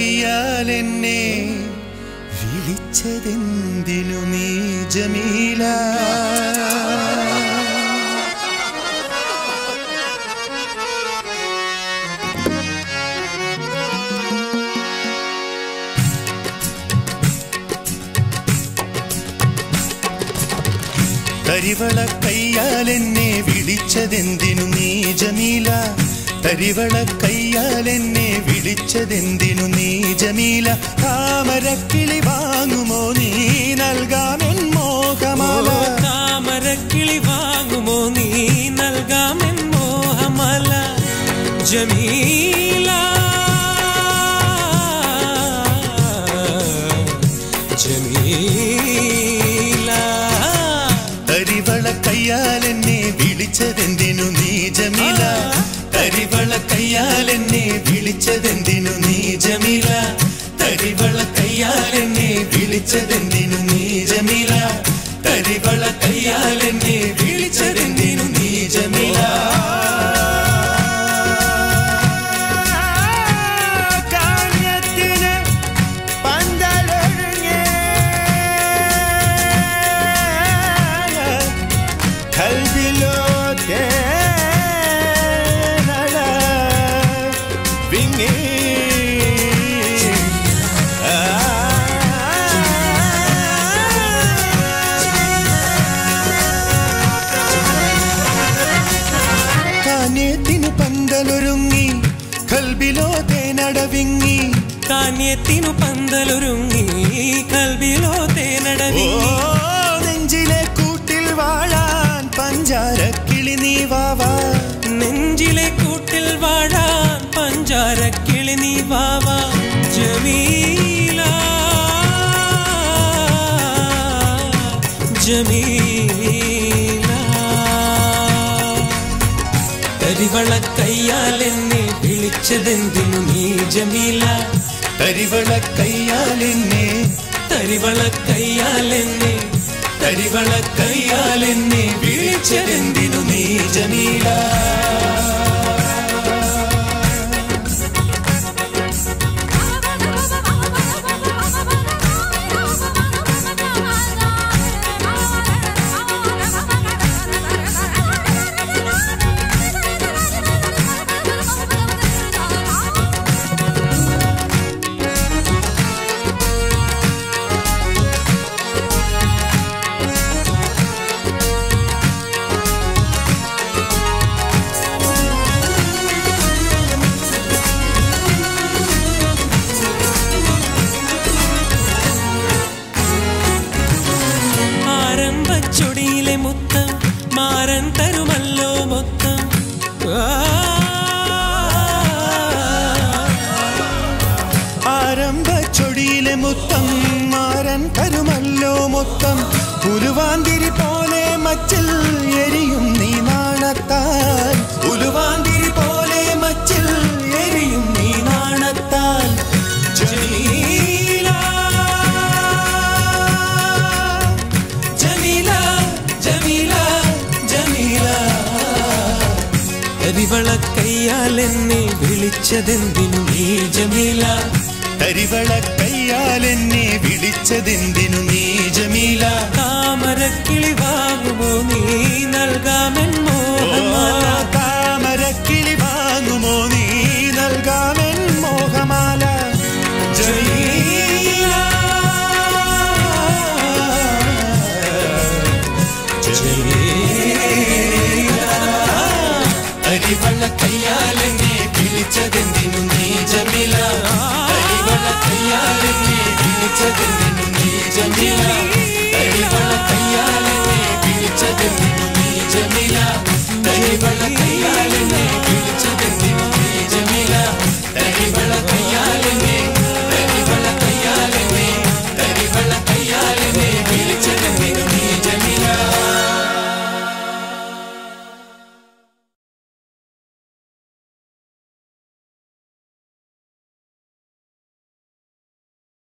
കയ്യാൽ എന്നെ വിളിച്ചതെന്തിനു നീ ജമീല തരിവള കയ്യാൽ എന്നെ വിളിച്ചതെന്തിനു നീ ജമീല തരിവള കയ്യാൽ എന്നെ വിളിച്ചതെന്തിനു നീ ജമീല താമരക്കിളി വാങ്ങുമോ നീ നൽകാമെൻ മോഹമാല താമരക്കിളി വാങ്ങുമോ നീ നൽകാമെൻ മോഹമല ജമീല ജമീല തരിവള കയ്യാൽ എന്നെ വിളിച്ചതെന്തിനു നീ ജമീല തരിവള കയ്യാൽ എന്നെ വിളിച്ചതെന്തിനു നീ ജമീല തരിവള കയ്യാൽ എന്നെ വിളിച്ചതെന്തിനു നീ ജമീല തരിവള കയ്യാൽ എന്നെ വിളിച്ചതെന്തിനു നീ ജമീല കാഞ്ഞത്തിന് പന്തലൊരുങ്ങേ കൽവിലോ തേനല വിങ്ങി കാഞ്ഞത്തിന് പന്തലൊരുങ്ങി കൽബിലോ തേനടവിങ്ങി കാന്യത്തിനു പന്തലൊരുങ്ങി കൽവിലോ ഓ തേനടവിങ്ങി നെഞ്ചിലെ കൂട്ടിൽ വാഴാൻ പഞ്ചാരക്കിളി നീ വാവാ നെഞ്ചിലെ കൂട്ടിൽ വാഴാൻ പഞ്ചാര കിളി നീ വാവ ജമീല ജമീല കരിവള കയ്യാൽ എന്നെ വിളിച്ചതെന്തിനു നീ ജമീല തരിവള കയ്യാൽ എന്നെ തരിവള കയ്യാൽ എന്നെ തരിവള കയ്യാൽ എന്നെ വിളിച്ചതെന്തിനു നീ ജമീല ആരംഭച്ചൊടിയിലെ മുത്തം മാരൻ തരുമല്ലോ മൊത്തം ആ. ആരംഭ ചൊടിയിലെ മുത്തം മാരൻ തരുമല്ലോ മൊത്തം ഉരുവാന്തിരി പോലെ മച്ചിൽ എരിയും നീ നാണത്താൽ ഉരുവാന്തിരി പോലെ മച്ചിൽ എരിയും നീ നാണത്താൽ ജമീല ജമീല ജമീല ജമീല കരിവള കയ്യാൽ എന്നെ വിളിച്ചതെന്തിനു നീ ജമീല തരിവള കയ്യാൽ എന്നെ വിളിച്ചതെന്തിനു നീ ജമീല താമരക്കിളി വാങ്ങുമോ നീ നൽകാമെൻ മോഹമാല താമരക്കിളി വാങ്ങുമോ നീ നൽകാമെൻ മോഹമാല ജമീല അരിവള്ള കയ്യാലെന്നെ വിളിച്ചതെന്തിനു നീ ജമീല അരിവള്ള കയ്യാലെന്നെ വിളിച്ചതെന്തിനു നീ ജമീല അരിവള്ള കയ്യാലെന്നെ വിളിച്ചതെന്തിനു നീ ജമീല അരിവള്ള കയ്യാലെന്നെ